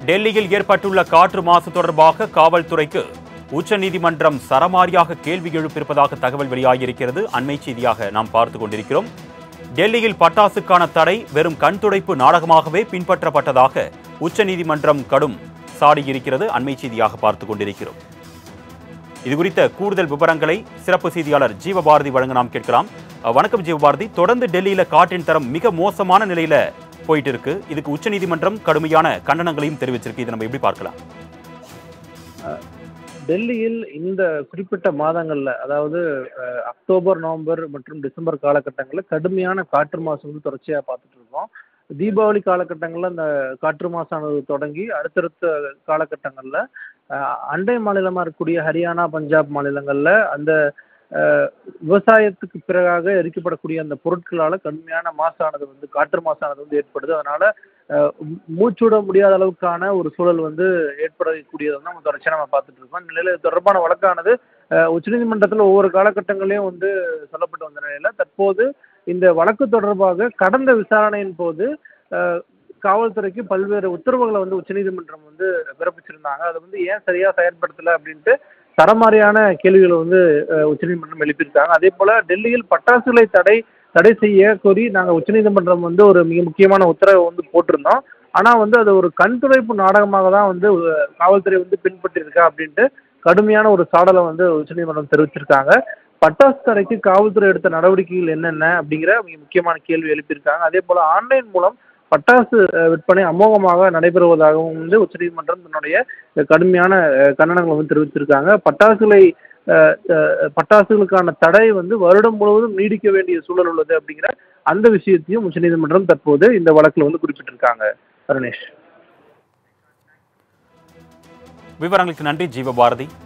டெல்லியில் ஏற்பட்டுள்ள காற்று மாசு தொடர்பாக காவல்துறைக்கு உச்சநீதிமன்றம் சரமாரியாக கேள்வி எழுப்பியிருப்பதாக தகவல் வெளியாகியிருக்கிறது அண்மை செய்தியாக நாம் பார்த்து கொண்டிருக்கிறோம் டெல்லியில் பட்டாசுக்கான தடை வெறும் கண் துடைப்பு நாடகமாகவே பின்பற்றப்பட்டதாக உச்சநீதிமன்றம் கடும் சாடியிருக்கிறது அண்மை செய்தியாக பார்த்து கொண்டிருக்கிறோம் இது குறித்த கூடுதல் விவரங்களை சிறப்பு செய்தியாளர் ஜீவபாரதி வழங்க நாம் கேட்கலாம் அஹ், வணக்கம் ஜீவபாரதி தொடர்ந்து டெல்லியில காற்றின் தரம் மிக மோசமான நிலையில போயிட்டு இருக்கு இதுக்கு உச்சநீதிமன்றம் கடுமையான கண்டனங்களையும் தெரிவிச்சிருக்கு இதை நம்ம எப்படி பார்க்கலாம் டெல்லியில் இந்த குறிப்பிட்ட மாதங்கள்ல அதாவது அஹ், அக்டோபர் நவம்பர் மற்றும் டிசம்பர் காலகட்டங்களில் கடுமையான காற்று மாசு வந்து தொடர்ச்சியா பார்த்துட்டு இருக்கோம் தீபாவளி காலகட்டங்களில் அந்த காற்று மாசானது தொடங்கி அடுத்தடுத்த காலகட்டங்களில் அஹ், அண்டை மாநிலமா இருக்கக்கூடிய ஹரியானா பஞ்சாப் மாநிலங்கள்ல அந்த அஹ், விவசாயத்துக்கு பிறகாக எரிக்கப்படக்கூடிய அந்த பொருட்களால கடுமையான மாசானது வந்து காற்று மாசானது வந்து ஏற்படுது அதனால அஹ், மூ- மூச்சுவிட முடியாத அளவுக்கான ஒரு சூழல் வந்து ஏற்படக்கூடியதை வந்து நம்ம தொடர்ச்சியாக நம்ம பார்த்துட்டு இருக்கோம் இந்த நிலையில் இது தொடர்பான வழக்கானது அஹ், உச்சநீதிமன்றத்தில் ஒவ்வொரு காலகட்டங்களையும் வந்து சொல்லப்பட்டு வந்த நிலையில தற்போது இந்த வழக்கு தொடர்பாக கடந்த விசாரணையின் போது அஹ், காவல்துறைக்கு பல்வேறு உத்தரவுகளை வந்து உச்சநீதிமன்றம் வந்து பிறப்பிச்சிருந்தாங்க அதை வந்து ஏன் சரியா செயல்படுத்தல அப்படின்ட்டு தரமாரியான கேள்விகளை வந்து அஹ், உச்சநீதிமன்றம் எழுப்பியிருக்காங்க அதே போல டெல்லியில் பட்டாசுகளை தடை தடை செய்ய கோரி நாங்கள் உச்சநீதிமன்றம் வந்து ஒரு மிக முக்கியமான உத்தரவை வந்து போட்டிருந்தோம் ஆனால் வந்து அது ஒரு கண் துடைப்பு நாடகமாக தான் வந்து அஹ், காவல்துறை வந்து பின்பற்றியிருக்கா அப்படின்ட்டு கடுமையான ஒரு சாடலை வந்து உச்சநீதிமன்றம் தெரிவிச்சிருக்காங்க பட்டாசு தடைக்கு காவல்துறை எடுத்த நடவடிக்கைகள் என்னென்ன அப்படிங்கிற மிக முக்கியமான கேள்வி எழுப்பியிருக்காங்க அதே போல ஆன்லைன் மூலம் பட்டாசு அஹ், விற்பனை அமோகமாக நடைபெறுவதாகவும் வந்து உச்சநீதிமன்றம் தன்னுடைய அஹ், கடுமையான அஹ், கண்டனங்களை வந்து தெரிவிச்சிருக்காங்க பட்டாசுகளை அஹ், அஹ், பட்டாசுகளுக்கான தடை வந்து வருடம் முழுவதும் நீடிக்க வேண்டிய சூழல் உள்ளது அப்படிங்கிற அந்த விஷயத்தையும் உச்சநீதிமன்றம் தற்போது இந்த வழக்கில் வந்து குறிப்பிட்டிருக்காங்க அருணேஷ் விவரங்களுக்கு நன்றி ஜீவபாரதி